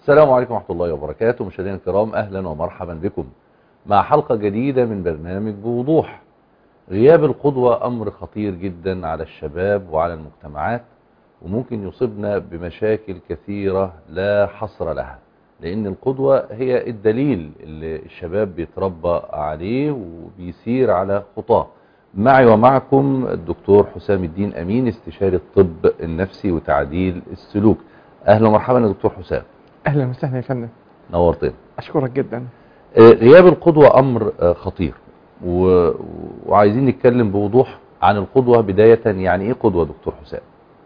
السلام عليكم ورحمة الله وبركاته مشاهدينا الكرام أهلا ومرحبا بكم مع حلقة جديدة من برنامج بوضوح غياب القدوة أمر خطير جدا على الشباب وعلى المجتمعات وممكن يصيبنا بمشاكل كثيرة لا حصر لها لأن القدوة هي الدليل اللي الشباب بيتربى عليه وبيسير على خطاه معي ومعكم الدكتور حسام الدين أمين استشاري الطب النفسي وتعديل السلوك أهلا ومرحبا يا دكتور حسام اهلا وسهلا يا فندم نورتنا اشكرك جدا آه، غياب القدوة أمر آه، خطير و... وعايزين نتكلم بوضوح عن القدوة بداية يعني إيه قدوة دكتور حسام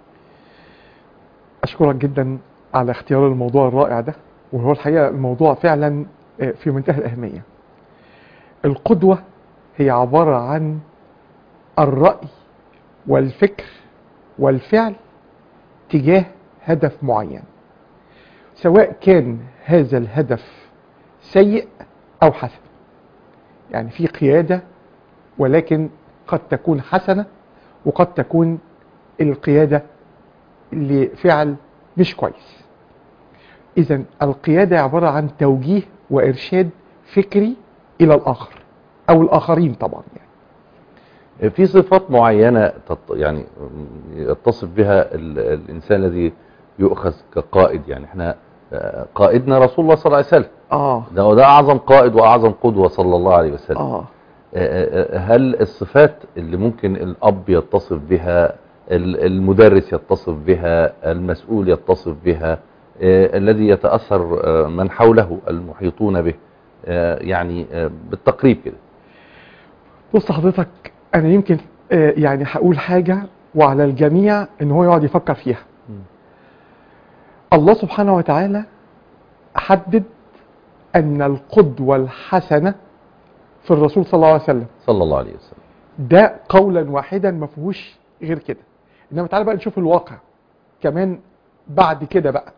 اشكرك جدا على اختيار الموضوع الرائع ده وهو الحقيقه الموضوع فعلا آه، في منتهى الاهميه القدوه هي عباره عن الراي والفكر والفعل تجاه هدف معين سواء كان هذا الهدف سيء او حسن يعني في قياده ولكن قد تكون حسنه وقد تكون القياده لفعل مش كويس اذا القياده عباره عن توجيه وارشاد فكري الى الاخر او الاخرين طبعا يعني في صفات معينة تط... يعني يتصف بها ال... الإنسان الذي يؤخذ كقائد يعني احنا آه، قائدنا رسول الله صلى الله عليه وسلم اه ده ده أعظم قائد وأعظم قدوة صلى الله عليه وسلم اه آه، آه، هل الصفات اللي ممكن الأب يتصف بها ال- المدرس يتصف بها المسؤول يتصف بها آه، الذي يتأثر آه، من حوله المحيطون به آه، يعني آه، بالتقريب كده بص حضرتك انا يمكن آه، يعني هقول حاجه وعلى الجميع ان هو يقعد يفكر فيها مم. الله سبحانه وتعالى حدد ان القدوه الحسنه في الرسول صلى الله عليه وسلم صلى الله عليه وسلم ده قولا واحدا ما فيهوش غير كده انما تعالى بقى نشوف الواقع كمان بعد كده بقى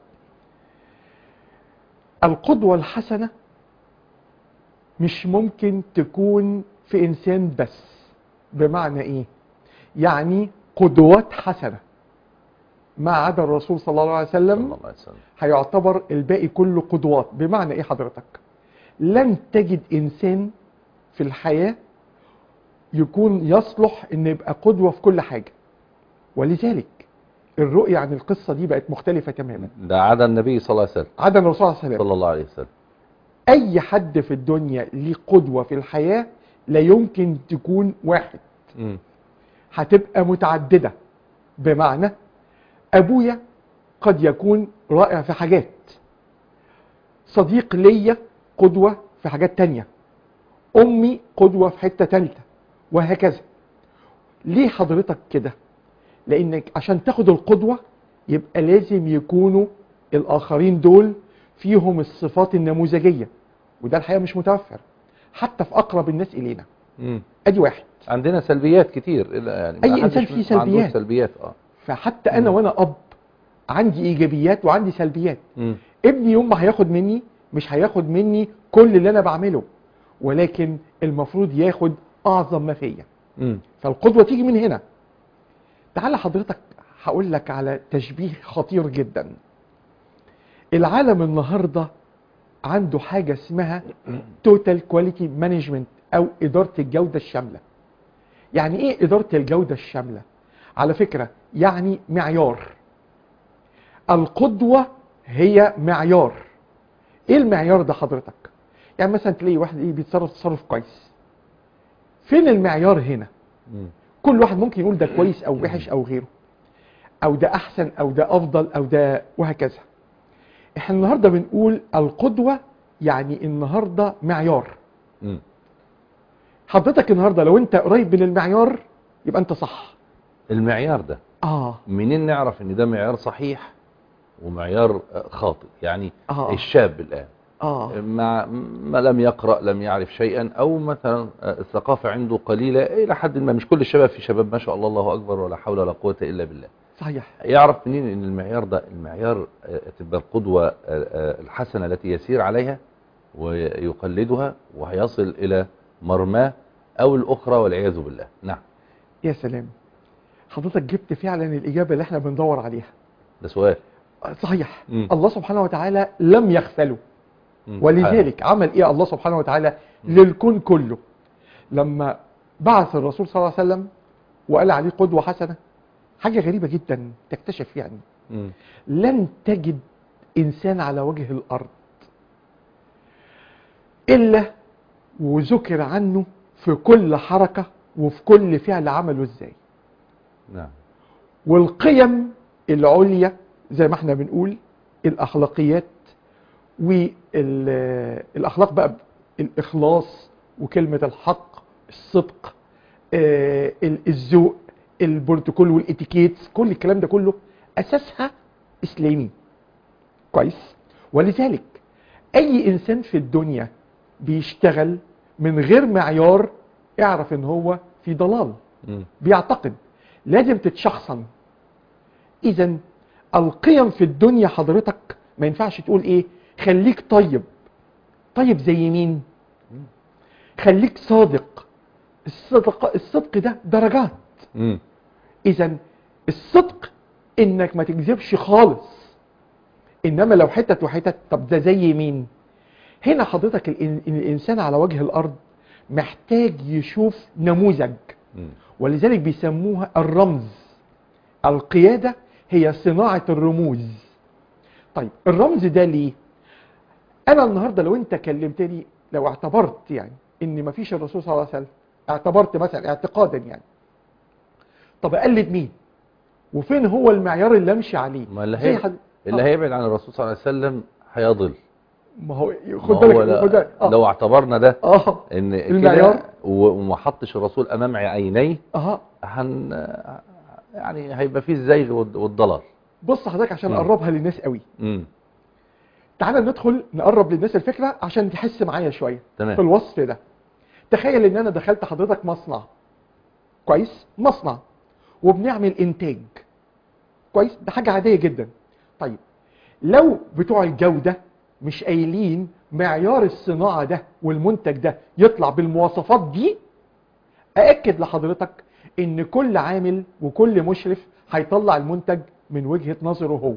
القدوة الحسنة مش ممكن تكون في انسان بس بمعنى ايه يعني قدوات حسنة ما عدا الرسول صلى الله عليه صلى وسلم الله عليه وسلم هيعتبر الباقي كله قدوات بمعنى ايه حضرتك لن تجد انسان في الحياة يكون يصلح ان يبقى قدوة في كل حاجة ولذلك الرؤية عن القصة دي بقت مختلفة تماما ده عدا النبي صلى الله عليه وسلم عدا الرسول صلى الله عليه وسلم صلى الله عليه وسلم اي حد في الدنيا ليه قدوة في الحياة لا يمكن تكون واحد مم. هتبقى متعددة بمعنى ابويا قد يكون رائع في حاجات صديق ليا قدوة في حاجات تانية امي قدوة في حتة تالتة وهكذا ليه حضرتك كده لانك عشان تاخد القدوة يبقى لازم يكونوا الاخرين دول فيهم الصفات النموذجية وده الحقيقة مش متوفر حتى في اقرب الناس الينا مم. ادي واحد عندنا سلبيات كتير إلا- يعني أي ما إنسان حدش فيه ما عندوش سلبيات. سلبيات اه فحتى انا مم. وانا اب عندي ايجابيات وعندي سلبيات مم. ابني يوم ما هياخد مني مش هياخد مني كل اللي انا بعمله ولكن المفروض ياخد اعظم ما فيا مم. فالقدوه تيجي من هنا تعالى حضرتك هقول لك على تشبيه خطير جدا العالم النهارده عنده حاجه اسمها توتال كواليتي مانجمنت او اداره الجوده الشامله يعني ايه اداره الجوده الشامله على فكره يعني معيار القدوه هي معيار ايه المعيار ده حضرتك يعني مثلا تلاقي واحد ايه بيتصرف تصرف كويس فين المعيار هنا مم. كل واحد ممكن يقول ده كويس او وحش او غيره او ده احسن او ده افضل او ده وهكذا احنا النهارده بنقول القدوه يعني النهارده معيار مم. حضرتك النهارده لو انت قريب من المعيار يبقى انت صح المعيار ده اه منين نعرف ان ده معيار صحيح ومعيار آه، خاطئ يعني اه الشاب الآن اه ما, ما لم يقرأ لم يعرف شيئا أو مثلا آه، الثقافة عنده قليلة إلى حد ما مش كل الشباب في شباب ما شاء الله الله أكبر ولا حول ولا قوة إلا بالله صحيح يعرف منين ان المعيار ده المعيار آه، تبقى القدوة آه، آه، الحسنة التي يسير عليها ويقلدها وهيصل الى مرماه او الاخرى والعياذ بالله نعم يا سلام حضرتك جبت فعلا الاجابه اللي احنا بندور عليها ده سؤال صحيح مم. الله سبحانه وتعالى لم يغفله مم. ولذلك عمل ايه الله سبحانه وتعالى للكون كله لما بعث الرسول صلى الله عليه وسلم وقال عليه قدوة حسنة حاجة غريبة جدا تكتشف يعني مم. لن تجد إنسان على وجه الأرض إلا وذكر عنه في كل حركة وفي كل فعل عمله إزاي نعم والقيم العليا زي ما احنا بنقول الأخلاقيات والأخلاق بقى الإخلاص وكلمة الحق الصدق آه، ال- الذوق البروتوكول والاتيكيت كل الكلام ده كله أساسها إسلامي كويس ولذلك أي إنسان في الدنيا بيشتغل من غير معيار اعرف ان هو في ضلال مم. بيعتقد لازم تتشخصن اذا القيم في الدنيا حضرتك ما ينفعش تقول ايه خليك طيب طيب زي مين خليك صادق الصدق الصدق ده درجات مم. اذا الصدق انك ما تكذبش خالص انما لو حتت وحتت طب ده زي مين هنا حضرتك الإن- الانسان على وجه الارض محتاج يشوف نموذج مم. ولذلك بيسموها الرمز القيادة هي صناعة الرموز طيب الرمز ده ليه انا النهاردة لو انت كلمتني لو اعتبرت يعني ان مفيش الرسول صلى الله عليه وسلم اعتبرت مثلا اعتقادا يعني طب اقلد مين وفين هو المعيار اللي امشي عليه ما اللي زي هي حد- اللي آه. هيبعد عن الرسول صلى الله عليه وسلم هيضل ما هو ما خد هو بالك لا- خد بالك آه. لو اعتبرنا ده اه ان المعيار. كده و- وما حطش الرسول امام عينيه اه هن يعني هيبقى فيه الزيغ والض- والضلال بص حضرتك عشان مم. اقربها للناس قوي امم تعالى ندخل نقرب للناس الفكره عشان تحس معايا شويه في تمام الوصف ده تخيل ان انا دخلت حضرتك مصنع كويس مصنع وبنعمل انتاج كويس ده حاجه عاديه جدا طيب لو بتوع الجوده مش قايلين معيار الصناعه ده والمنتج ده يطلع بالمواصفات دي ااكد لحضرتك ان كل عامل وكل مشرف هيطلع المنتج من وجهه نظره هو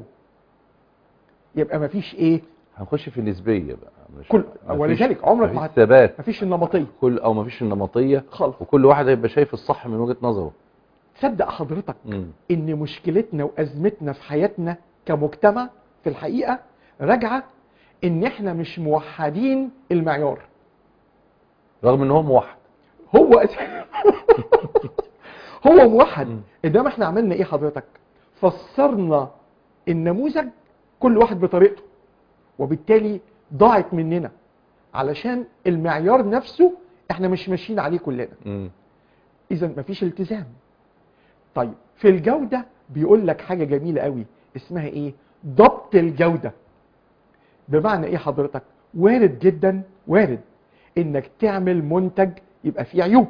يبقى مفيش ايه هنخش في النسبيه بقى مش كل مفيش- ولذلك عمرك مفيش ما هت- ثبات مفيش النمطيه كل او مفيش النمطيه خالص وكل واحد هيبقى شايف الصح من وجهه نظره تصدق حضرتك امم ان مشكلتنا وازمتنا في حياتنا كمجتمع في الحقيقه راجعه ان احنا مش موحدين المعيار رغم ان هو موحد هو أس... هو موحد مم. انما احنا عملنا ايه حضرتك فسرنا النموذج كل واحد بطريقته وبالتالي ضاعت مننا علشان المعيار نفسه احنا مش ماشيين عليه كلنا امم اذا مفيش التزام طيب في الجوده بيقول لك حاجه جميله قوي اسمها ايه ضبط الجوده بمعنى ايه حضرتك وارد جدا وارد انك تعمل منتج يبقى فيه عيوب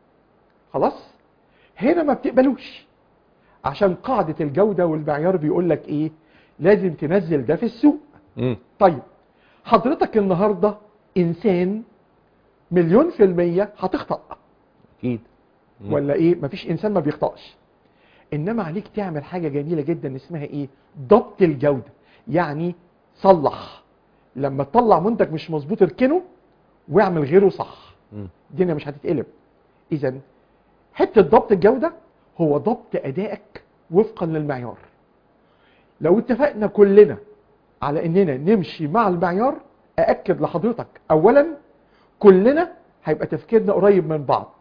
خلاص هنا ما بتقبلوش عشان قاعده الجوده والمعيار بيقول لك ايه لازم تنزل ده في السوق امم طيب حضرتك النهارده انسان مليون في المية هتخطأ اكيد مم. ولا ايه مفيش انسان ما بيخطأش انما عليك تعمل حاجة جميلة جدا اسمها ايه ضبط الجودة يعني صلح لما تطلع منتج مش مظبوط اركنه واعمل غيره صح مم. الدنيا مش هتتقلب اذا حتة ضبط الجودة هو ضبط ادائك وفقا للمعيار لو اتفقنا كلنا على اننا نمشي مع المعيار ااكد لحضرتك اولا كلنا هيبقى تفكيرنا قريب من بعض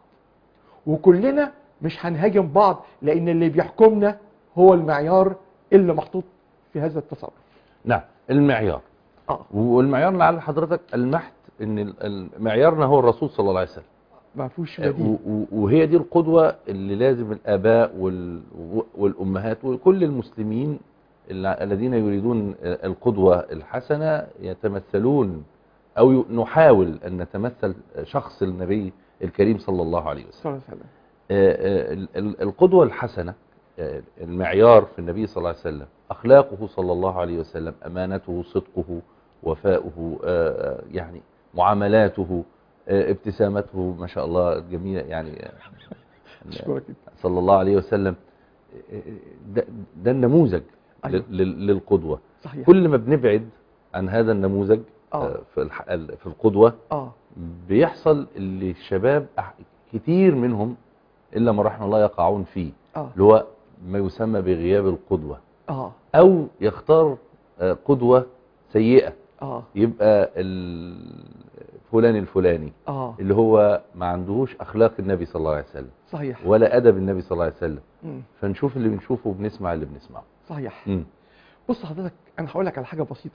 وكلنا مش هنهاجم بعض لان اللي بيحكمنا هو المعيار اللي محطوط في هذا التصرف نعم المعيار اه والمعيار لعل حضرتك المحت ان ال- ال- معيارنا هو الرسول صلى الله عليه وسلم ما فيهوش و- بديل و- وهي دي القدوة اللي لازم الآباء وال- والأمهات وكل المسلمين الل- الذين يريدون القدوة الحسنة يتمثلون أو ي- نحاول أن نتمثل شخص النبي الكريم صلى الله عليه وسلم صلى الله عليه وسلم آه، آه، ال- ال- القدوة الحسنة آه، المعيار في النبي صلى الله عليه وسلم أخلاقه صلى الله عليه وسلم أمانته صدقه وفاؤه آه، آه، يعني معاملاته آه، ابتسامته ما شاء الله جميلة يعني آه، اشكرك صلى الله عليه وسلم آه، آه، ده, ده النموذج أيوة. لل- لل- للقدوة صحيح كل ما بنبعد عن هذا النموذج آه. آه، في الح- ال- في القدوة اه بيحصل اللي الشباب أح- كتير منهم إلا من رحم الله يقعون فيه اه اللي هو ما يسمى بغياب القدوة اه أو يختار آه، قدوة سيئة اه يبقى ال- فلان الفلاني اه اللي هو ما عندهوش أخلاق النبي صلى الله عليه وسلم صحيح ولا أدب النبي صلى الله عليه وسلم مم. فنشوف اللي بنشوفه وبنسمع اللي بنسمعه صحيح مم. بص حضرتك انا هقول لك على حاجه بسيطه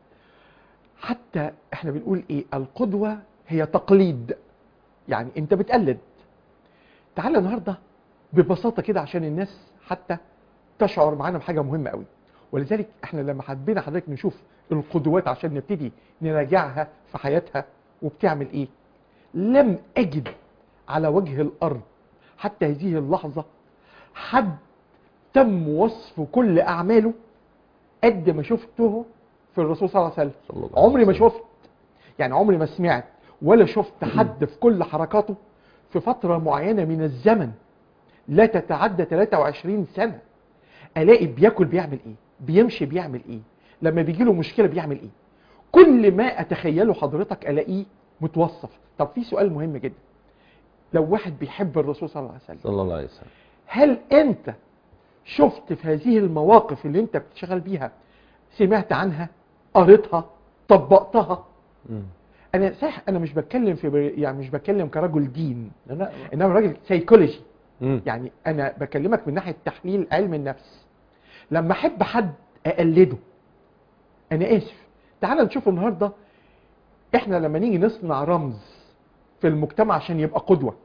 حتى احنا بنقول ايه القدوه هي تقليد يعني انت بتقلد تعالى النهارده ببساطه كده عشان الناس حتى تشعر معانا بحاجه مهمه قوي ولذلك احنا لما حبينا حضرتك نشوف القدوات عشان نبتدي نراجعها في حياتها وبتعمل ايه لم اجد على وجه الارض حتى هذه اللحظه حد تم وصف كل اعماله قد ما شفته في الرسول صلى الله عليه وسلم صلى الله عليه عمري ما وسلم. شفت يعني عمري ما سمعت ولا شفت حد في كل حركاته في فترة معينة من الزمن لا تتعدى 23 سنة الاقي بياكل بيعمل ايه بيمشي بيعمل ايه لما بيجي له مشكلة بيعمل ايه كل ما اتخيله حضرتك الاقيه متوصف طب في سؤال مهم جدا لو واحد بيحب الرسول صلى الله عليه وسلم صلى الله عليه وسلم هل انت شفت في هذه المواقف اللي انت بتشتغل بيها سمعت عنها قريتها طبقتها مم. انا صح انا مش بتكلم في يعني مش بتكلم كرجل دين لا لا انما راجل سيكولوجي مم. يعني انا بكلمك من ناحيه تحليل علم النفس لما احب حد اقلده انا اسف تعال نشوف النهارده احنا لما نيجي نصنع رمز في المجتمع عشان يبقى قدوه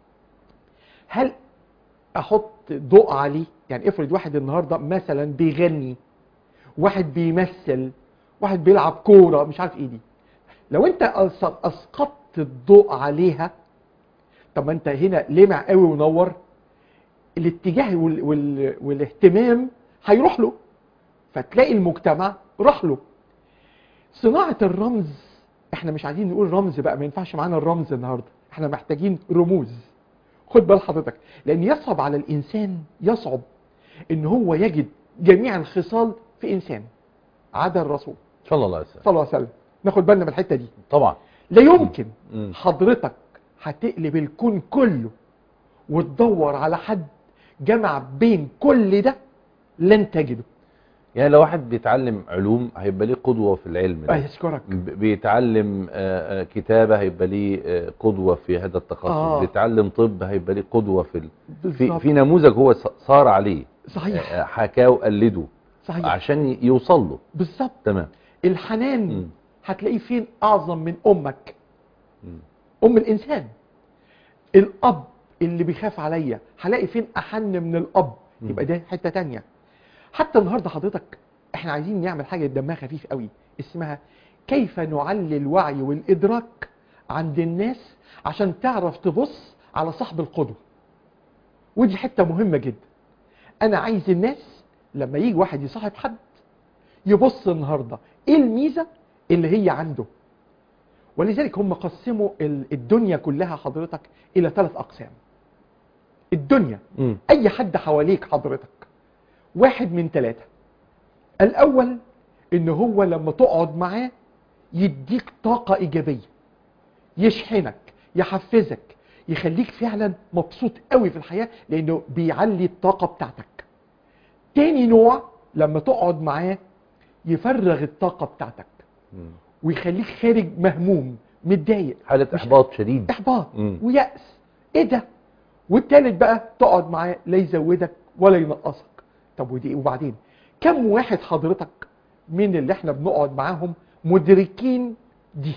هل احط ضوء عليه يعني افرض واحد النهارده مثلا بيغني واحد بيمثل واحد بيلعب كوره مش عارف ايه دي لو انت أس- اسقطت الضوء عليها طب ما انت هنا لمع قوي ونور الاتجاه وال... وال... والاهتمام هيروح له فتلاقي المجتمع راح له صناعة الرمز احنا مش عايزين نقول رمز بقى ما ينفعش معانا الرمز النهارده احنا محتاجين رموز خد بال حضرتك لان يصعب على الانسان يصعب ان هو يجد جميع الخصال في انسان عدا الرسول صلى الله عليه وسلم صلى الله عليه وسلم ناخد بالنا من الحته دي طبعا لا يمكن مم. حضرتك هتقلب الكون كله وتدور على حد جمع بين كل ده لن تجده يعني لو واحد بيتعلم علوم هيبقى ليه قدوة في العلم ده اشكرك ب- بيتعلم آه، آه، كتابة هيبقى ليه آه، قدوة في هذا التخصص آه. بيتعلم طب هيبقى ليه قدوة في ال... في, بالظبط في نموذج هو ص- صار عليه صحيح آه، حكاه وقلده صحيح عشان ي- يوصل له بالظبط تمام الحنان مم. هتلاقيه فين اعظم من امك مم. ام الانسان الاب اللي بيخاف عليا هلاقي فين احن من الاب مم. يبقى ده حته تانية حتى النهارده حضرتك احنا عايزين نعمل حاجه دمها خفيف قوي اسمها كيف نعلي الوعي والادراك عند الناس عشان تعرف تبص على صاحب القدوه ودي حته مهمه جدا انا عايز الناس لما يجي واحد يصاحب حد يبص النهارده ايه الميزه اللي هي عنده ولذلك هم قسموا ال- الدنيا كلها حضرتك الى ثلاث اقسام الدنيا مم. اي حد حواليك حضرتك واحد من ثلاثة الاول ان هو لما تقعد معاه يديك طاقة ايجابية يشحنك يحفزك يخليك فعلا مبسوط قوي في الحياة لانه بيعلي الطاقة بتاعتك تاني نوع لما تقعد معاه يفرغ الطاقة بتاعتك مم. ويخليك خارج مهموم متضايق حالة مش- إحباط شديد احباط مم. ويأس ايه ده والتالت بقى تقعد معاه لا يزودك ولا ينقصك طب ودي وبعدين كم واحد حضرتك من اللي احنا بنقعد معاهم مدركين دي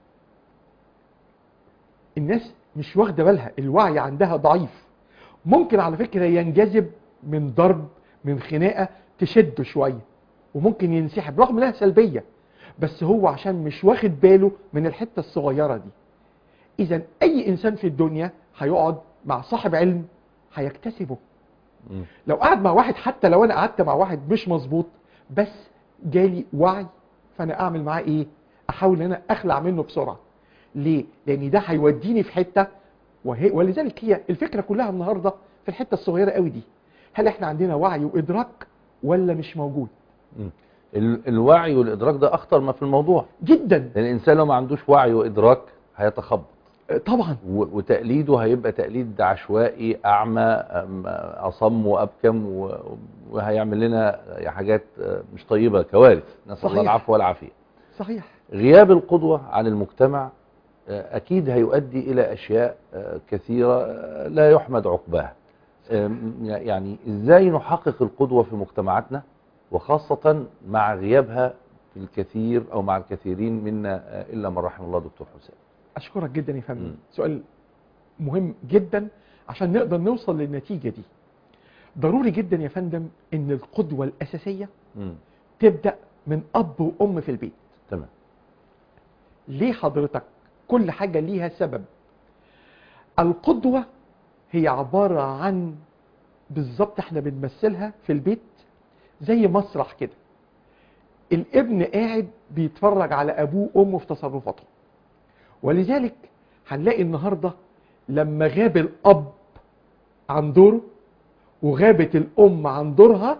الناس مش واخده بالها الوعي عندها ضعيف ممكن على فكره ينجذب من ضرب من خناقه تشده شويه وممكن ينسحب رغم انها سلبيه بس هو عشان مش واخد باله من الحته الصغيره دي اذا اي انسان في الدنيا هيقعد مع صاحب علم هيكتسبه مم. لو قعد مع واحد حتى لو انا قعدت مع واحد مش مظبوط بس جالي وعي فانا اعمل معاه ايه احاول ان انا اخلع منه بسرعه ليه لان ده هيوديني في حته وهي ولذلك هي الفكره كلها النهارده في الحته الصغيره قوي دي هل احنا عندنا وعي وادراك ولا مش موجود مم. ال- الوعي والادراك ده اخطر ما في الموضوع جدا لان الانسان لو ما عندوش وعي وادراك هيتخبط آه، طبعا و- وتقليده هيبقى تقليد عشوائي اعمى أم- اصم وابكم و- وهيعمل لنا حاجات آه، مش طيبه كوارث نسال الله صحيح. العفو والعافيه صحيح غياب القدوه عن المجتمع آه، اكيد هيؤدي الى اشياء آه، كثيره آه، لا يحمد عقباها آم، يعني ازاي نحقق القدوه في مجتمعاتنا وخاصه مع غيابها في الكثير او مع الكثيرين منا آه، الا من رحم الله دكتور حسام اشكرك جدا يا فندم مم. سؤال مهم جدا عشان نقدر نوصل للنتيجه دي ضروري جدا يا فندم ان القدوه الاساسيه مم. تبدا من اب وام في البيت تمام ليه حضرتك كل حاجه ليها سبب القدوه هي عباره عن بالظبط احنا بنمثلها في البيت زي مسرح كده الابن قاعد بيتفرج على ابوه وامه في تصرفاتهم ولذلك هنلاقي النهارده لما غاب الاب عن دوره وغابت الام عن دورها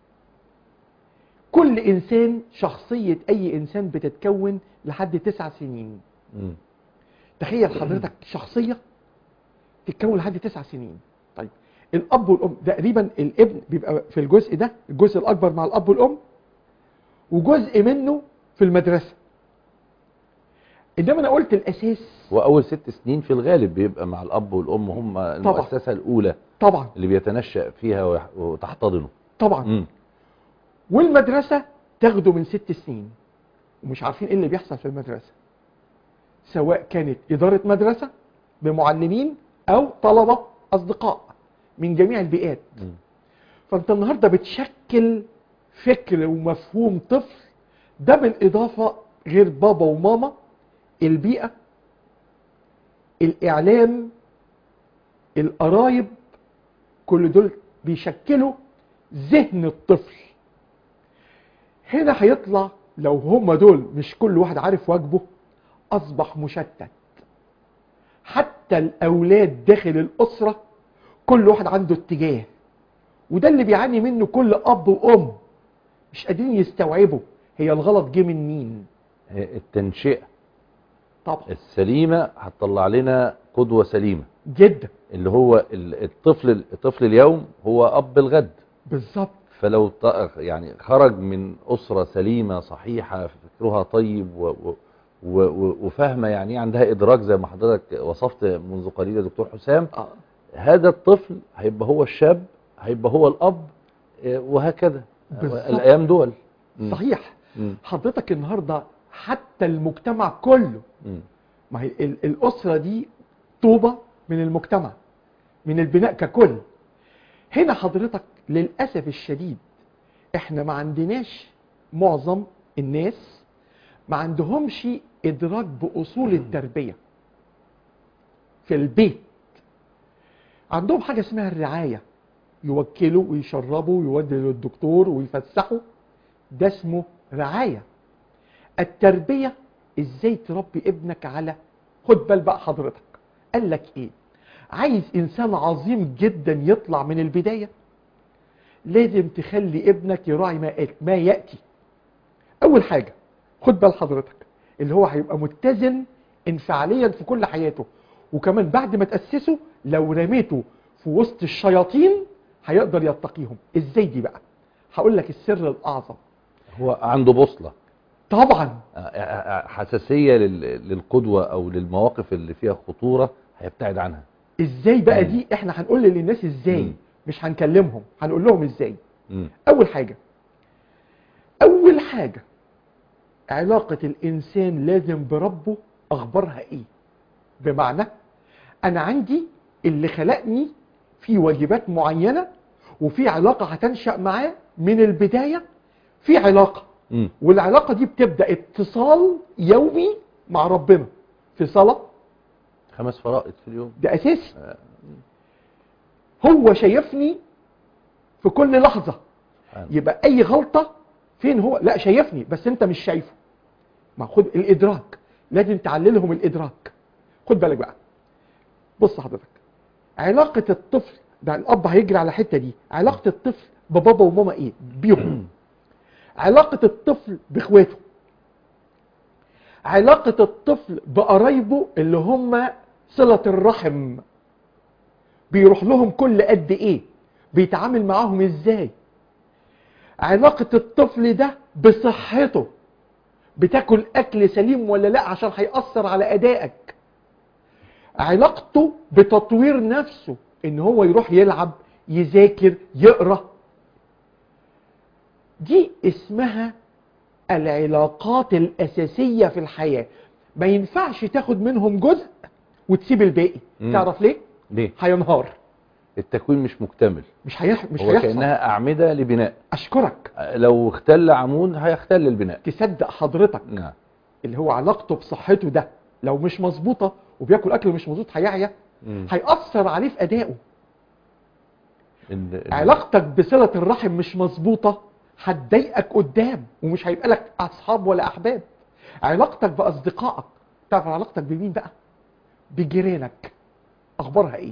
كل انسان شخصيه اي انسان بتتكون لحد تسع سنين مم. تخيل حضرتك شخصيه تتكون لحد تسع سنين طيب الاب والام تقريبا الابن بيبقى في الجزء ده الجزء الاكبر مع الاب والام وجزء منه في المدرسه انما انا قلت الاساس واول ست سنين في الغالب بيبقى مع الاب والام هم المؤسسه الاولى طبعا اللي بيتنشا فيها ويح- وتحتضنه طبعا مم. والمدرسة تاخده من ست سنين ومش عارفين ايه اللي بيحصل في المدرسة سواء كانت إدارة مدرسة بمعلمين أو طلبة أصدقاء من جميع البيئات مم. فأنت النهاردة بتشكل فكر ومفهوم طفل ده بالإضافة غير بابا وماما البيئة الإعلام القرايب كل دول بيشكلوا ذهن الطفل هنا هيطلع لو هم دول مش كل واحد عارف واجبه اصبح مشتت حتى الاولاد داخل الاسره كل واحد عنده اتجاه وده اللي بيعاني منه كل اب وام مش قادرين يستوعبوا هي الغلط جه من مين هي التنشئه طبعا السليمه هتطلع لنا قدوه سليمه جدا اللي هو ال- الطفل الطفل اليوم هو اب الغد بالظبط فلو ط- يعني خرج من اسره سليمه صحيحه فكرها طيب و و و و وفاهمه يعني ايه عندها ادراك زي ما حضرتك وصفت منذ قليل يا دكتور حسام آه. هذا الطفل هيبقى هو الشاب هيبقى هو الاب آه، وهكذا بالظبط. الايام دول مم. صحيح مم. حضرتك النهارده حتى المجتمع كله مم. ما هي ال- الأسرة دي طوبة من المجتمع من البناء ككل هنا حضرتك للأسف الشديد احنا ما عندناش معظم الناس ما عندهمش إدراك بأصول التربية في البيت عندهم حاجة اسمها الرعاية يوكلوا ويشربوا ويودوا للدكتور ويفسحوا ده اسمه رعاية التربية ازاي تربي ابنك على خد بال بقى حضرتك قال لك ايه عايز انسان عظيم جدا يطلع من البداية لازم تخلي ابنك يراعي ما يأتي- ما يأتي اول حاجة خد بال حضرتك اللي هو هيبقى متزن انفعاليا في كل حياته وكمان بعد ما تأسسه لو رميته في وسط الشياطين هيقدر يتقيهم ازاي دي بقى هقول لك السر الاعظم هو عنده بوصله طبعا آه، آه، آه، حساسيه لل- للقدوه او للمواقف اللي فيها خطوره هيبتعد عنها ازاي بقى مم. دي احنا هنقول للناس ازاي مم. مش هنكلمهم هنقول لهم ازاي مم. اول حاجة اول حاجة علاقة الانسان لازم بربه اخبارها ايه بمعنى انا عندي اللي خلقني في واجبات معينة وفي علاقة هتنشأ معاه من البداية في علاقة مم. والعلاقة دي بتبدأ اتصال يومي مع ربنا في صلاة خمس فرائض في اليوم ده اساسي هو شايفني في كل لحظة سبحان يبقى اي غلطة فين هو لا شايفني بس انت مش شايفه ما خد الادراك لازم تعللهم الادراك خد بالك بقى بص حضرتك علاقة الطفل ده الاب هيجري على الحته دي علاقه الطفل ببابا وماما ايه بيهم علاقه الطفل باخواته علاقه الطفل بقرايبه اللي هم صله الرحم بيروح لهم كل قد ايه بيتعامل معاهم ازاي علاقه الطفل ده بصحته بتاكل اكل سليم ولا لا عشان هيأثر على ادائك علاقته بتطوير نفسه ان هو يروح يلعب يذاكر يقرا دي اسمها العلاقات الاساسيه في الحياه ما ينفعش تاخد منهم جزء وتسيب الباقي مم. تعرف ليه ليه هينهار التكوين مش مكتمل مش هيح... مش هو هيحصل كانها اعمده لبناء اشكرك لو اختل عمود هيختل البناء تصدق حضرتك نعم اللي هو علاقته بصحته ده لو مش مظبوطه وبياكل اكل مش مظبوط هيعيا مم. هيأثر عليه في ادائه ال- ال- علاقتك بصلة الرحم مش مظبوطة هتضايقك قدام ومش هيبقى لك أصحاب ولا أحباب علاقتك بأصدقائك تعرف علاقتك بمين بقى بجيرانك أخبارها إيه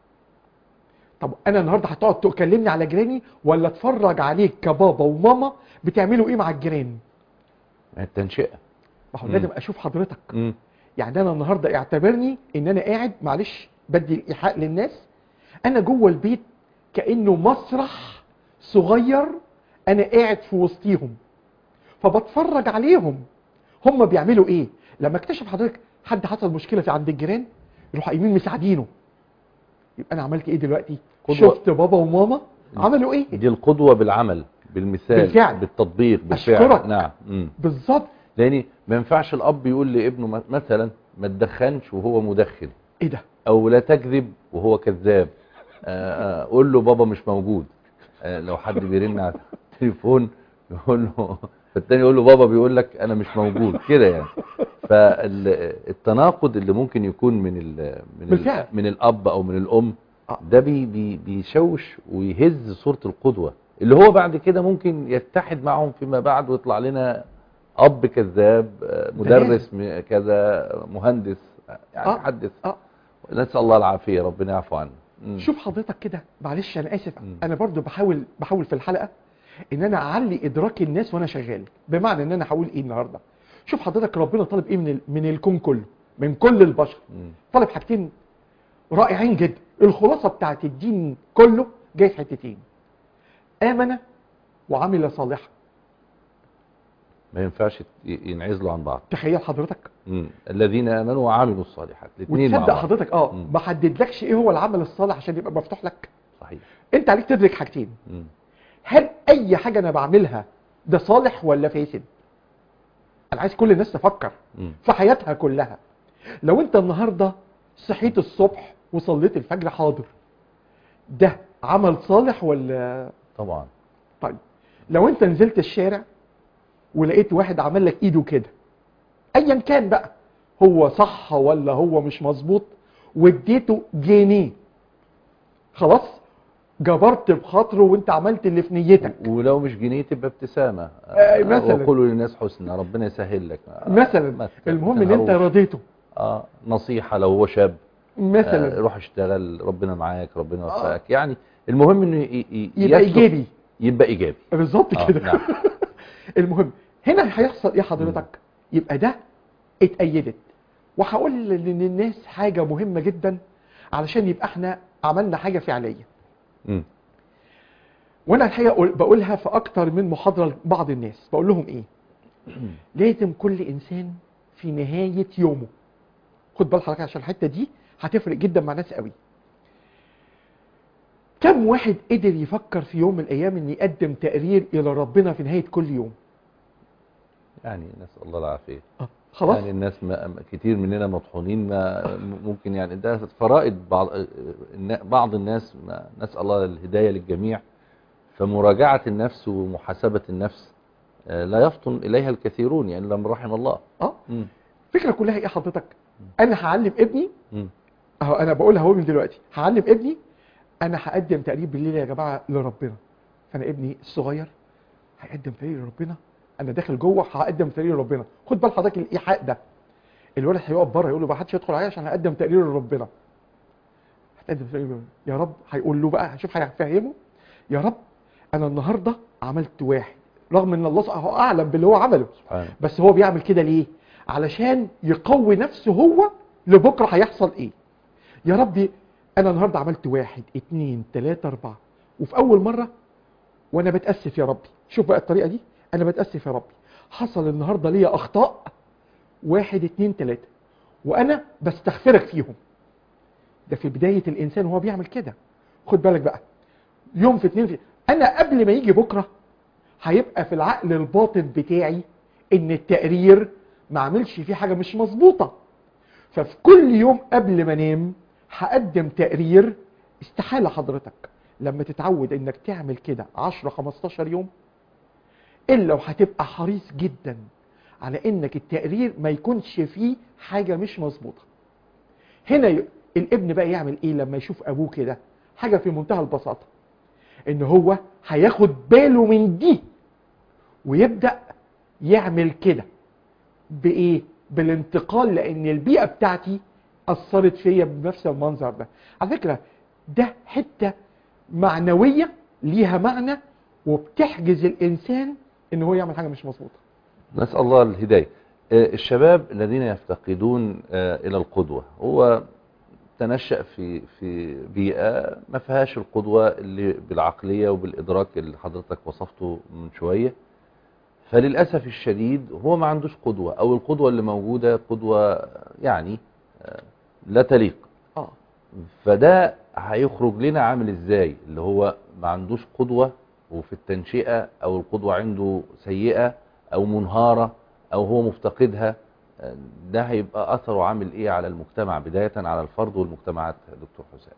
طب أنا النهاردة هتقعد تكلمني على جيراني ولا اتفرج عليك كبابا وماما بتعملوا إيه مع الجيران التنشئه ما هو مم. لازم أشوف حضرتك مم. يعني انا النهارده اعتبرني ان انا قاعد معلش بدي الايحاء للناس انا جوه البيت كانه مسرح صغير انا قاعد في وسطيهم فبتفرج عليهم هم بيعملوا ايه لما اكتشف حضرتك حد حصل مشكله في عند الجيران يروحوا قايمين مساعدينه يبقى انا عملت ايه دلوقتي قدوة. شفت بابا وماما عملوا ايه دي القدوه بالعمل بالمثال بالفعل. بالتطبيق بالفعل أشكرك. نعم مم. بالظبط لان ما ينفعش الاب يقول لابنه م- مثلا ما تدخنش وهو مدخن ايه ده او لا تكذب وهو كذاب آه، آه، قول له بابا مش موجود آه، لو حد بيرن على التليفون يقول له فالتاني يقول له بابا بيقول لك انا مش موجود كده يعني فالتناقض اللي ممكن يكون من ال من بالفعل. ال من الاب او من الام آه. ده بي بي بيشوش ويهز صورة القدوة اللي هو بعد كده ممكن يتحد معهم فيما بعد ويطلع لنا اب كذاب آه، مدرس م- كذا مهندس آه، يعني آه. حدث اه نسأل الله العافية ربنا يعفو عنه مم. شوف حضرتك كده معلش انا اسف مم. انا برضو بحاول بحاول في الحلقه ان انا اعلي ادراك الناس وانا شغال بمعنى ان انا هقول ايه النهارده شوف حضرتك ربنا طالب ايه من ال- من الكون كله من كل البشر مم. طالب حاجتين رائعين جدا الخلاصه بتاعت الدين كله جاي في حتتين امن وعمل صالحا ما ينفعش ي- ينعزلوا عن بعض تخيل حضرتك مم. الذين امنوا وعملوا الصالحات الاثنين مع وتصدق بعض حضرتك اه مم. ما حددلكش ايه هو العمل الصالح عشان يبقى مفتوح لك صحيح انت عليك تدرك حاجتين مم. هل اي حاجه انا بعملها ده صالح ولا فاسد انا عايز كل الناس تفكر مم. في حياتها كلها لو انت النهارده صحيت الصبح وصليت الفجر حاضر ده عمل صالح ولا طبعا طيب لو انت نزلت الشارع ولقيت واحد عمل لك ايده كده ايا كان بقى هو صح ولا هو مش مظبوط واديته جنيه خلاص جبرت بخاطره وانت عملت اللي في نيتك ولو مش جنيه تبقى ابتسامة آه، مثلاً. وقولوا للناس حسنى ربنا يسهل لك آه، مثلا المهم ان انت تنهروش. رضيته اه نصيحة لو هو شاب آه مثلا روح اشتغل ربنا معاك ربنا يوفقك يعني المهم انه ي- ي- يبقى يسلك- ايجابي يبقى ايجابي بالظبط آه، كده نعم. المهم هنا هيحصل ايه حضرتك يبقى ده اتأيدت وهقول للناس حاجة مهمة جدا علشان يبقى احنا عملنا حاجة فعلية مم. وانا الحقيقة أقول- بقولها في اكتر من محاضرة لبعض الناس بقول لهم ايه لازم كل انسان في نهاية يومه خد بال حضرتك عشان الحتة دي هتفرق جدا مع ناس قوي كم واحد قدر يفكر في يوم من الايام ان يقدم تقرير الى ربنا في نهاية كل يوم يعني نسأل الله العافية آه، خلاص يعني الناس ما ما- كتير مننا مطحونين ما ممكن يعني ده فرائض بعض النا- بعض الناس ما نسأل الله الهداية للجميع فمراجعة النفس ومحاسبة النفس آه، لا يفطن إليها الكثيرون يعني لم رحم الله اه مم. الفكره كلها ايه حضرتك انا هعلم ابني مم. اهو انا بقولها اهو من دلوقتي هعلم ابني انا هقدم تقريب بالليل يا جماعه لربنا فانا ابني الصغير هيقدم تقرير لربنا انا داخل جوه هقدم تقرير لربنا خد بال حضرتك الايحاء ده الولد هيقف بره يقول له ما حدش يدخل عليا عشان هقدم تقرير لربنا هتقدم تقول يا رب هيقول له بقى هشوف هيفهمه يا رب انا النهارده عملت واحد رغم ان الله هو اعلم باللي هو عمله سبحانه بس هو بيعمل كده ليه علشان يقوي نفسه هو لبكره هيحصل ايه يا ربي انا النهارده عملت واحد اتنين تلاتة اربعة وفي اول مرة وانا بتأسف يا ربي شوف بقى الطريقة دي انا بتأسف يا ربي حصل النهاردة ليا اخطاء واحد اتنين تلاتة وانا بستغفرك فيهم ده في بداية الانسان وهو بيعمل كده خد بالك بقى يوم في اتنين في انا قبل ما يجي بكرة هيبقى في العقل الباطن بتاعي ان التقرير ما عملش فيه حاجة مش مظبوطة ففي كل يوم قبل ما انام هقدم تقرير استحالة حضرتك لما تتعود انك تعمل كده 10 15 يوم الا وهتبقى حريص جدا على انك التقرير ما يكونش فيه حاجة مش مظبوطة هنا ي... الابن بقى يعمل ايه لما يشوف ابوه كده حاجة في منتهى البساطة ان هو هياخد باله من دي ويبدأ يعمل كده بايه بالانتقال لان البيئة بتاعتي اثرت فيا بنفس المنظر ده على فكرة ده حتة معنوية ليها معنى وبتحجز الانسان ان هو يعمل حاجة مش مظبوطة نسأل الله الهداية آه، الشباب الذين يفتقدون آه، إلى القدوة هو تنشأ في في بيئة ما فيهاش القدوة اللي بالعقلية وبالإدراك اللي حضرتك وصفته من شوية فللأسف الشديد هو ما عندوش قدوة أو القدوة اللي موجودة قدوة يعني آه، لا تليق اه فده هيخرج لنا عامل ازاي اللي هو ما عندوش قدوة وفي التنشئة او القدوة عنده سيئة او منهارة او هو مفتقدها آه، ده هيبقى اثره عامل ايه على المجتمع بداية على الفرد والمجتمعات يا دكتور حسام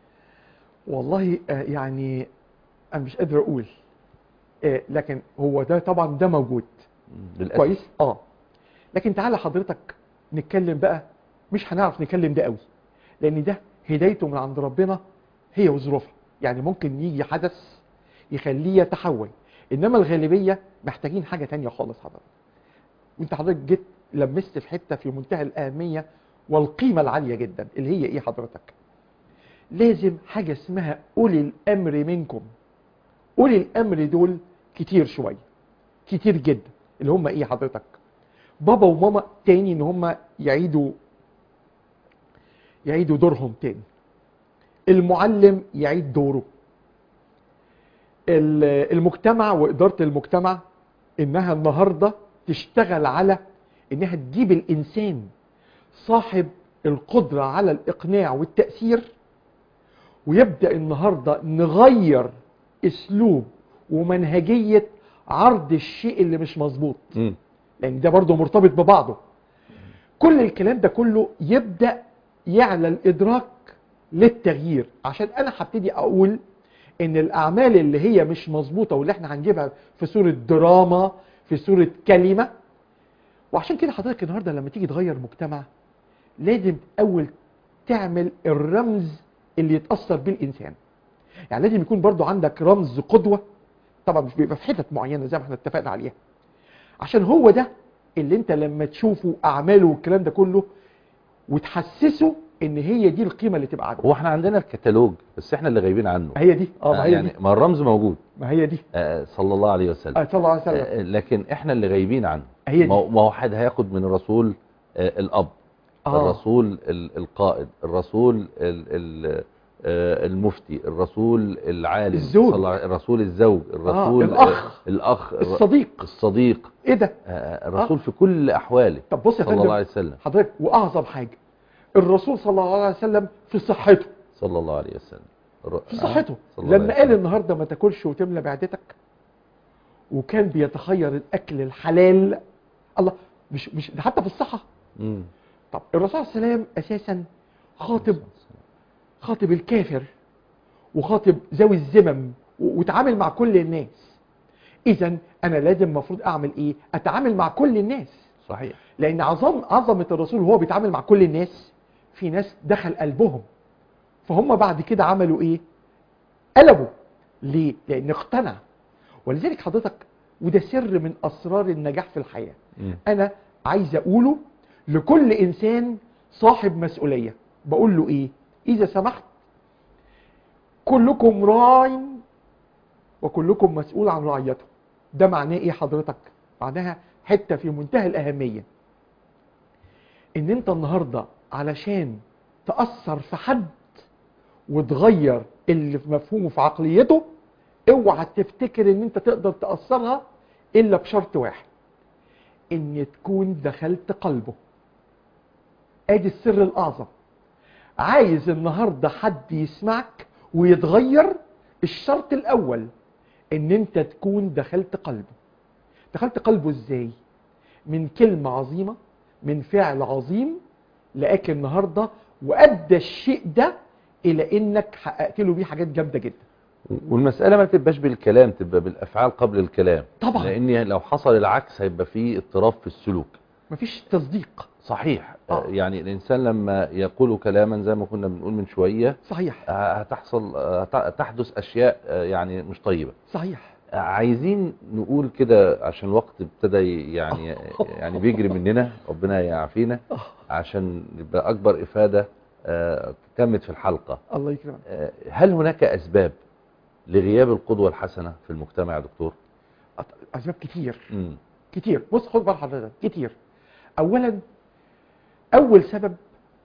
والله آه، يعني انا مش قادر اقول آه، لكن هو ده طبعا ده موجود للأسف كويس اه لكن تعالى حضرتك نتكلم بقى مش هنعرف نتكلم ده قوي لان ده هدايته من عند ربنا هي وظروفها يعني ممكن يجي حدث يخليه يتحول انما الغالبيه محتاجين حاجه تانية خالص حضرتك وانت حضرتك جيت لمست في حته في منتهى الاهميه والقيمه العاليه جدا اللي هي ايه حضرتك لازم حاجه اسمها اولي الامر منكم اولي الامر دول كتير شويه كتير جدا اللي هم ايه حضرتك بابا وماما تاني ان هم يعيدوا يعيدوا دورهم تاني المعلم يعيد دوره ال- المجتمع وإدارة المجتمع إنها النهاردة تشتغل على إنها تجيب الإنسان صاحب القدرة على الإقناع والتأثير ويبدأ النهاردة نغير أسلوب ومنهجية عرض الشيء اللي مش مظبوط مم. لان ده برضه مرتبط ببعضه كل الكلام ده كله يبدأ يعلى الإدراك للتغيير عشان أنا هبتدي أقول إن الأعمال اللي هي مش مظبوطة واللي احنا هنجيبها في صورة دراما في صورة كلمة وعشان كده حضرتك النهاردة لما تيجي تغير مجتمع لازم أول تعمل الرمز اللي يتأثر بيه الإنسان يعني لازم يكون برضو عندك رمز قدوة طبعا مش بيبقى في حتت معينة زي ما احنا اتفقنا عليها عشان هو ده اللي انت لما تشوفه اعماله والكلام ده كله وتحسسه ان هي دي القيمه اللي تبقى عنده هو احنا عندنا الكتالوج بس احنا اللي غايبين عنه ما هي دي اه ما آه، هي يعني دي ما الرمز موجود ما هي دي آه، صلى الله عليه وسلم آه صلى الله عليه وسلم آه، لكن احنا اللي غايبين عنه هي دي. ما هو- ما هو حد هياخد من الرسول آه، الاب آه. الرسول ال- القائد الرسول ال- ال- آه، المفتي الرسول العالم الزوج. صلى الله عليه- الرسول الزوج الرسول الأخ. آه، الاخ الر- الصديق الصديق ايه ده آه، الرسول في كل احواله طب بص يا صلى الله عليه فندم وسلم حضرتك واعظم حاجه الرسول صلى الله عليه وسلم في صحته صلى الله عليه وسلم الر- في آه، صحته صلى الله لما عليه قال وسلم. النهارده ما تاكلش وتملى معدتك وكان بيتخير الاكل الحلال الله مش مش ده حتى في الصحه مم. طب الرسول صلى الله عليه وسلم اساسا خاطب خاطب الكافر وخاطب ذوي الذمم و- وتعامل مع كل الناس اذا انا لازم المفروض اعمل ايه اتعامل مع كل الناس صحيح لان عظم عظمه الرسول وهو بيتعامل مع كل الناس في ناس دخل قلبهم فهم بعد كده عملوا ايه قلبوا ليه لان اقتنع ولذلك حضرتك وده سر من اسرار النجاح في الحياه مم. انا عايز اقوله لكل انسان صاحب مسؤوليه بقول له ايه اذا سمحت كلكم راع وكلكم مسؤول عن رعيته ده معناه ايه حضرتك معناها حته في منتهى الاهميه ان انت النهارده علشان تاثر في حد وتغير اللي في مفهومه في عقليته اوعى تفتكر ان انت تقدر تاثرها الا بشرط واحد ان تكون دخلت قلبه ادي السر الاعظم عايز النهارده حد يسمعك ويتغير الشرط الاول ان انت تكون دخلت قلبه دخلت قلبه ازاي من كلمه عظيمه من فعل عظيم لقاك النهارده وادى الشيء ده الى انك حققت له بيه حاجات جامده جدا والمسألة ما تبقاش بالكلام تبقى بالأفعال قبل الكلام طبعا. لأن لو حصل العكس هيبقى فيه اضطراب في السلوك مفيش تصديق صحيح آه. يعني الإنسان لما يقول كلاما زي ما كنا بنقول من شوية صحيح آه، هتحصل آه، هت- تحدث أشياء آه، يعني مش طيبة صحيح آه، عايزين نقول كده عشان الوقت ابتدى يعني يعني بيجري مننا ربنا يعافينا آه. عشان يبقى أكبر إفادة آه، تمت في الحلقة الله يكرمك آه، هل هناك أسباب لغياب القدوة الحسنة في المجتمع يا دكتور؟ أط- اسباب كتير مم. كتير بص خد بال حضرتك كتير اولا اول سبب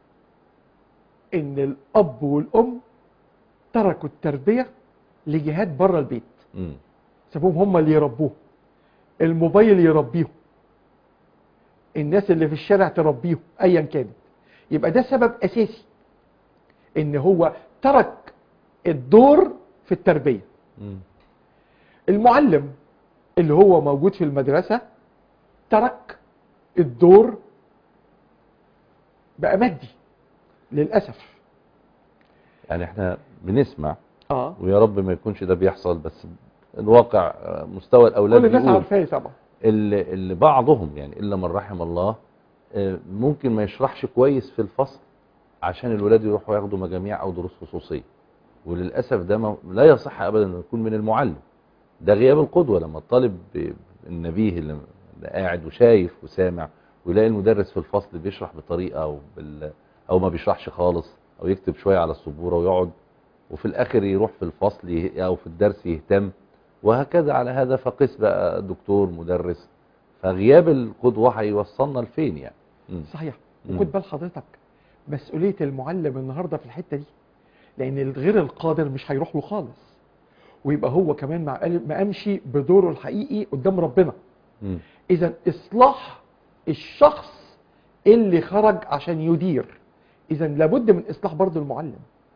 ان الاب والام تركوا التربيه لجهات بره البيت مم. سابوهم هم اللي يربوه الموبايل يربيهم الناس اللي في الشارع تربيهم ايا كانت يبقى ده سبب اساسي ان هو ترك الدور في التربيه مم. المعلم اللي هو موجود في المدرسة ترك الدور بقى مادي للأسف يعني احنا بنسمع اه ويا رب ما يكونش ده بيحصل بس الواقع آه، مستوى الأولاد كل الناس بيقول عارفاه طبعا اللي, اللي بعضهم يعني إلا من رحم الله آه، ممكن ما يشرحش كويس في الفصل عشان الولاد يروحوا ياخدوا مجاميع أو دروس خصوصية وللأسف ده ما لا يصح أبدا أنه يكون من المعلم ده غياب القدوة لما الطالب ب- النبيه اللي اللي قاعد وشايف وسامع ويلاقي المدرس في الفصل بيشرح بطريقة أو, بال أو ما بيشرحش خالص أو يكتب شوية على السبورة ويقعد وفي الآخر يروح في الفصل يه- أو في الدرس يهتم وهكذا على هذا فقس بقى دكتور مدرس فغياب القدوة هيوصلنا لفين يعني مم. صحيح مم. وخد بال حضرتك مسؤولية المعلم النهاردة في الحتة دي لأن الغير القادر مش هيروح له خالص ويبقى هو كمان مع ما قامشي بدوره الحقيقي قدام ربنا مم. اذا اصلاح الشخص اللي خرج عشان يدير اذا لابد من اصلاح برضو المعلم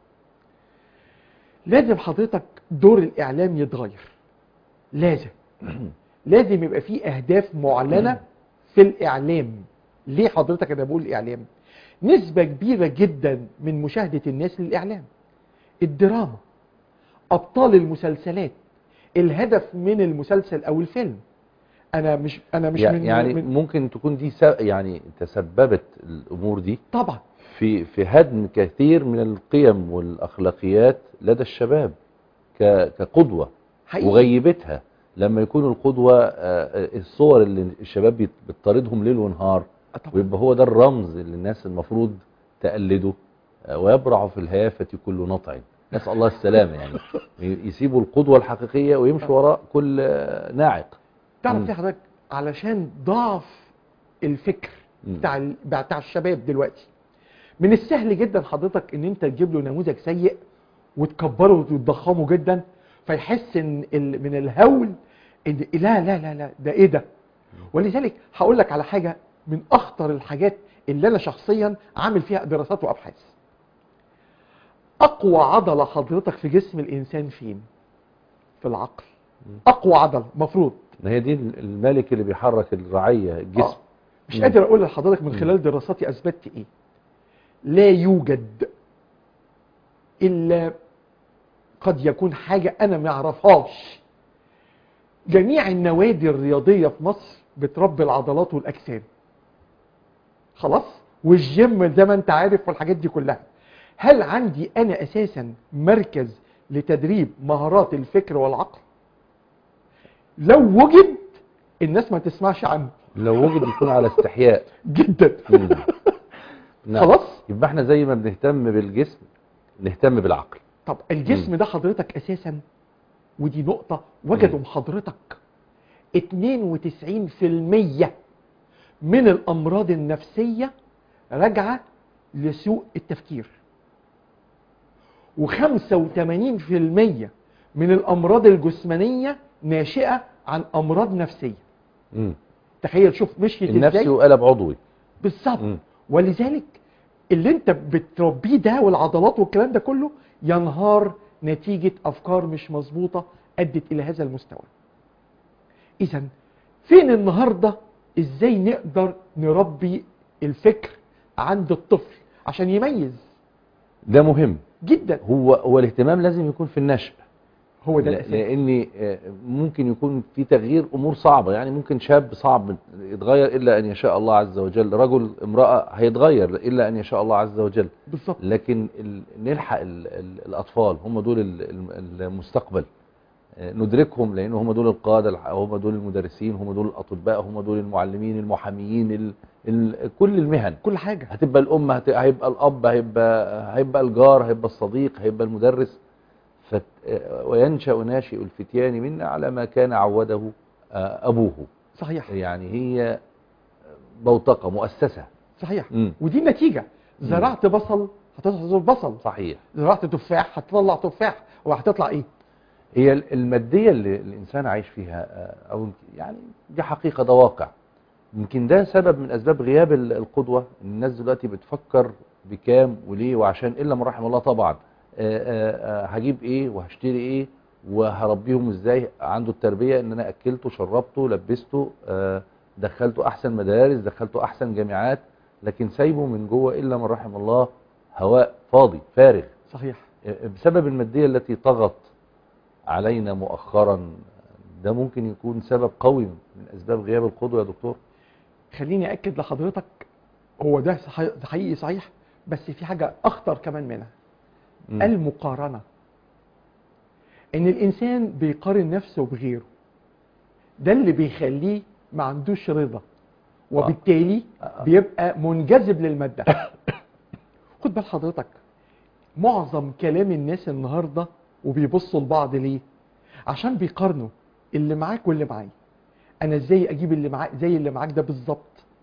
لازم حضرتك دور الاعلام يتغير لازم لازم يبقى فيه اهداف معلنه في الاعلام ليه حضرتك انا بقول الاعلام نسبه كبيره جدا من مشاهده الناس للاعلام الدراما ابطال المسلسلات الهدف من المسلسل او الفيلم انا مش انا مش يع- من يعني من ممكن تكون دي سب... يعني تسببت الامور دي طبعا في في هدم كثير من القيم والاخلاقيات لدى الشباب ك... كقدوه حقيقي وغيبتها لما يكون القدوه آه، آه، الصور اللي الشباب بيت- بتطاردهم ليل ونهار آه طبعا ويبقى هو ده الرمز اللي الناس المفروض تقلده آه، ويبرع في الهيافه كل نطع نسال الله السلامه يعني يسيبوا القدوه الحقيقيه ويمشوا وراء كل آه، ناعق تعرف مم. ليه حضرتك علشان ضعف الفكر مم. بتاع ال- بتاع الشباب دلوقتي من السهل جدا حضرتك ان انت تجيب له نموذج سيء وتكبره وتضخمه جدا فيحس ان ال- من الهول ان لا لا لا لا ده ايه ده ولذلك هقول لك على حاجه من اخطر الحاجات اللي انا شخصيا عامل فيها دراسات وابحاث اقوى عضله حضرتك في جسم الانسان فين في العقل مم. اقوى عضله مفروض ما هي دي الملك اللي بيحرك الرعيه الجسم آه. مش مم. قادر اقول لحضرتك من مم. خلال دراساتي اثبتت ايه لا يوجد الا قد يكون حاجه انا ما اعرفهاش جميع النوادي الرياضيه في مصر بتربي العضلات والاجسام خلاص والجيم زي ما انت عارف والحاجات دي كلها هل عندي انا اساسا مركز لتدريب مهارات الفكر والعقل لو وجد الناس ما تسمعش عنه لو وجد يكون على استحياء جدا مم. نعم. خلاص يبقى احنا زي ما بنهتم بالجسم نهتم بالعقل طب الجسم ده حضرتك اساسا ودي نقطة وجدوا مم. حضرتك 92% من الامراض النفسية راجعة لسوء التفكير و85% من الامراض الجسمانية ناشئة عن امراض نفسية مم. تخيل شوف مشيت النفسي ازاي وقلب عضوي بالظبط مم. ولذلك اللي انت بتربيه ده والعضلات والكلام ده كله ينهار نتيجة افكار مش مظبوطة ادت الى هذا المستوى اذا فين النهاردة ازاي نقدر نربي الفكر عند الطفل عشان يميز ده مهم جدا هو هو الاهتمام لازم يكون في النشأ هو ده لا- الأساس. لان آه، ممكن يكون في تغيير امور صعبه يعني ممكن شاب صعب يتغير الا ان يشاء الله عز وجل رجل امراه هيتغير الا ان يشاء الله عز وجل بالظبط لكن ال- نلحق ال- ال- الاطفال هم دول ال- ال- المستقبل آه، ندركهم لان هم دول القاده الح- هم دول المدرسين هم دول الاطباء هم دول المعلمين المحاميين ال ال كل المهن كل حاجة هتبقى الام هت... هيبقى الاب هيبقى هيبقى الجار هيبقى الصديق هيبقى المدرس فت... وينشا ناشئ الفتيان منا على ما كان عوده آه، ابوه صحيح يعني هي بوتقه مؤسسه صحيح مم. ودي النتيجة زرعت بصل هتحصل بصل صحيح زرعت تفاح هتطلع تفاح وهتطلع ايه هي ال- الماديه اللي الانسان عايش فيها آه، او يعني دي حقيقه ده واقع يمكن ده سبب من اسباب غياب ال- القدوه الناس دلوقتي بتفكر بكام وليه وعشان الا من رحم الله طبعا آه، آه، آه، هجيب ايه وهشتري ايه وهربيهم ازاي عنده التربيه ان انا اكلته شربته لبسته آه، دخلته احسن مدارس دخلته احسن جامعات لكن سايبه من جوه الا من رحم الله هواء فاضي فارغ صحيح بسبب المادية التي طغت علينا مؤخرا ده ممكن يكون سبب قوي من أسباب غياب القدوة يا دكتور خليني اكد لحضرتك هو ده صحي- ده حقيقي صحيح بس في حاجه اخطر كمان منها مم. المقارنه ان الانسان بيقارن نفسه بغيره ده اللي بيخليه ما عندوش رضا وبالتالي آه. بيبقى منجذب للماده خد بال حضرتك معظم كلام الناس النهارده وبيبصوا لبعض ليه عشان بيقارنوا اللي معاك واللي معايا انا ازاي اجيب اللي معاك زي اللي معاك ده بالظبط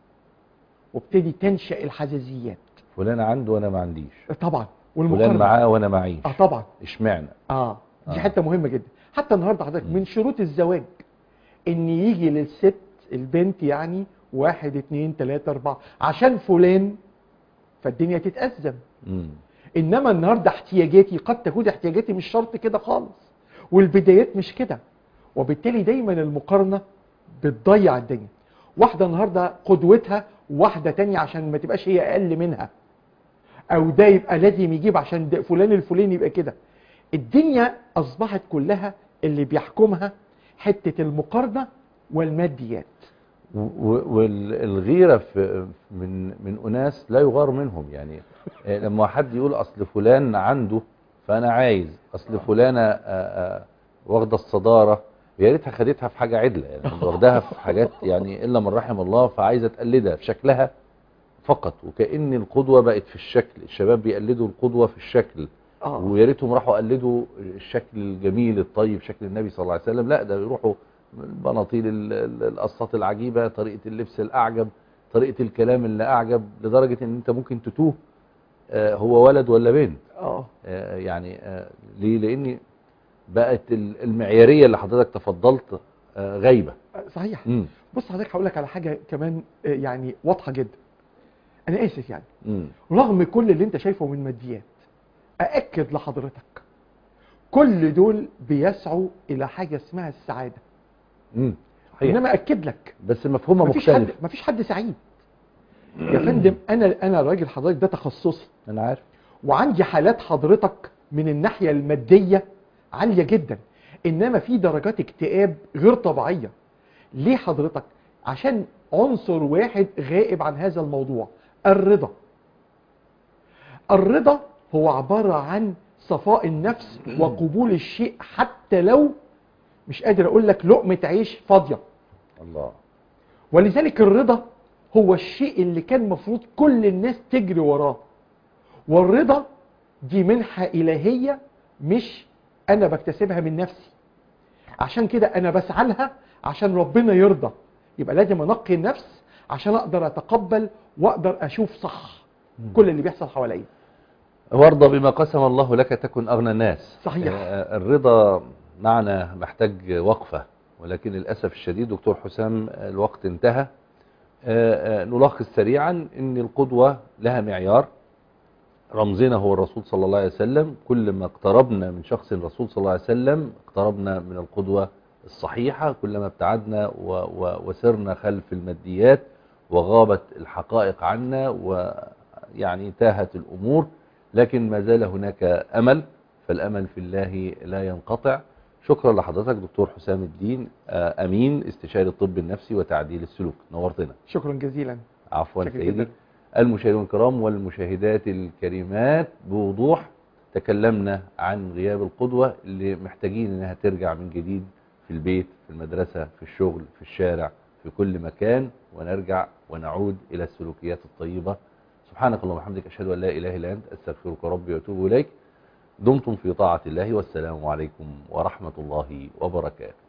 وابتدي تنشا الحزازيات فلان عنده وأنا ما عنديش طبعا فلان والمقارنه معاه وأنا معيش اه طبعا اشمعنى اه دي آه. حته مهمه جدا حتى النهارده حضرتك مم. من شروط الزواج ان يجي للست البنت يعني واحد اتنين تلاته اربعه عشان فلان فالدنيا تتأزم مم. انما النهارده احتياجاتي قد تكون احتياجاتي مش شرط كده خالص والبدايات مش كده وبالتالي دايما المقارنه بتضيع الدنيا واحده النهارده قدوتها واحده تانية عشان ما تبقاش هي اقل منها او ده يبقى لازم يجيب عشان ده فلان الفلاني يبقى كده الدنيا اصبحت كلها اللي بيحكمها حته المقارنه والماديات و- والغيرة في من من أناس لا يغار منهم يعني آه، لما حد يقول أصل فلان عنده فأنا عايز أصل فلانة آه، آه، واخدة الصدارة يا ريتها خدتها في حاجة عدلة يعني واخداها في حاجات يعني إلا من رحم الله فعايزة تقلدها في شكلها فقط وكأن القدوة بقت في الشكل الشباب بيقلدوا القدوة في الشكل اه ويا ريتهم راحوا قلدوا الشكل الجميل الطيب شكل النبي صلى الله عليه وسلم لا ده يروحوا البناطيل ال- ال- القصات العجيبه طريقه اللبس الاعجب طريقه الكلام اللي اعجب لدرجه ان انت ممكن تتوه آه، هو ولد ولا بنت اه آه، يعني آه، ليه لان بقت ال- المعياريه اللي حضرتك تفضلت آه، غايبه صحيح مم. بص حضرتك هقول لك على حاجه كمان آه، يعني واضحه جدا انا اسف يعني مم. رغم كل اللي انت شايفه من ماديات أأكد لحضرتك كل دول بيسعوا إلى حاجة اسمها السعادة مم. صحيح إنما أكد لك بس مفهومها مفيش حد مختلف مفيش حد سعيد يا فندم أنا أنا راجل حضرتك ده تخصصي انا عارف وعندي حالات حضرتك من الناحية المادية عالية جدا إنما في درجات اكتئاب غير طبيعية ليه حضرتك عشان عنصر واحد غائب عن هذا الموضوع الرضا الرضا هو عبارة عن صفاء النفس وقبول الشيء حتى لو مش قادر اقول لك لقمة عيش فاضية الله ولذلك الرضا هو الشيء اللي كان مفروض كل الناس تجري وراه والرضا دي منحة إلهية مش انا بكتسبها من نفسي عشان كده انا بسعى لها عشان ربنا يرضى يبقى لازم انقي النفس عشان اقدر اتقبل واقدر اشوف صح كل اللي بيحصل حواليا وارضى بما قسم الله لك تكن أغنى الناس صحيح. آه، الرضا معنى محتاج وقفة ولكن للأسف الشديد دكتور حسام الوقت انتهى آه، آه، نلخص سريعا ان القدوة لها معيار رمزنا هو الرسول صلى الله عليه وسلم كل ما اقتربنا من شخص الرسول صلى الله عليه وسلم اقتربنا من القدوة الصحيحة كلما ابتعدنا و و وسرنا خلف الماديات وغابت الحقائق عنا ويعني تاهت الأمور لكن ما زال هناك أمل فالأمل في الله لا ينقطع شكرا لحضرتك دكتور حسام الدين آه، أمين استشاري الطب النفسي وتعديل السلوك نورتنا شكرا جزيلا عفوا شكرا سيدي جدا. المشاهدون الكرام والمشاهدات الكريمات بوضوح تكلمنا عن غياب القدوة اللي محتاجين انها ترجع من جديد في البيت في المدرسة في الشغل في الشارع في كل مكان ونرجع ونعود الى السلوكيات الطيبة سبحانك اللهم وبحمدك اشهد ان لا اله الا انت استغفرك ربي واتوب اليك دمتم في طاعة الله والسلام عليكم ورحمة الله وبركاته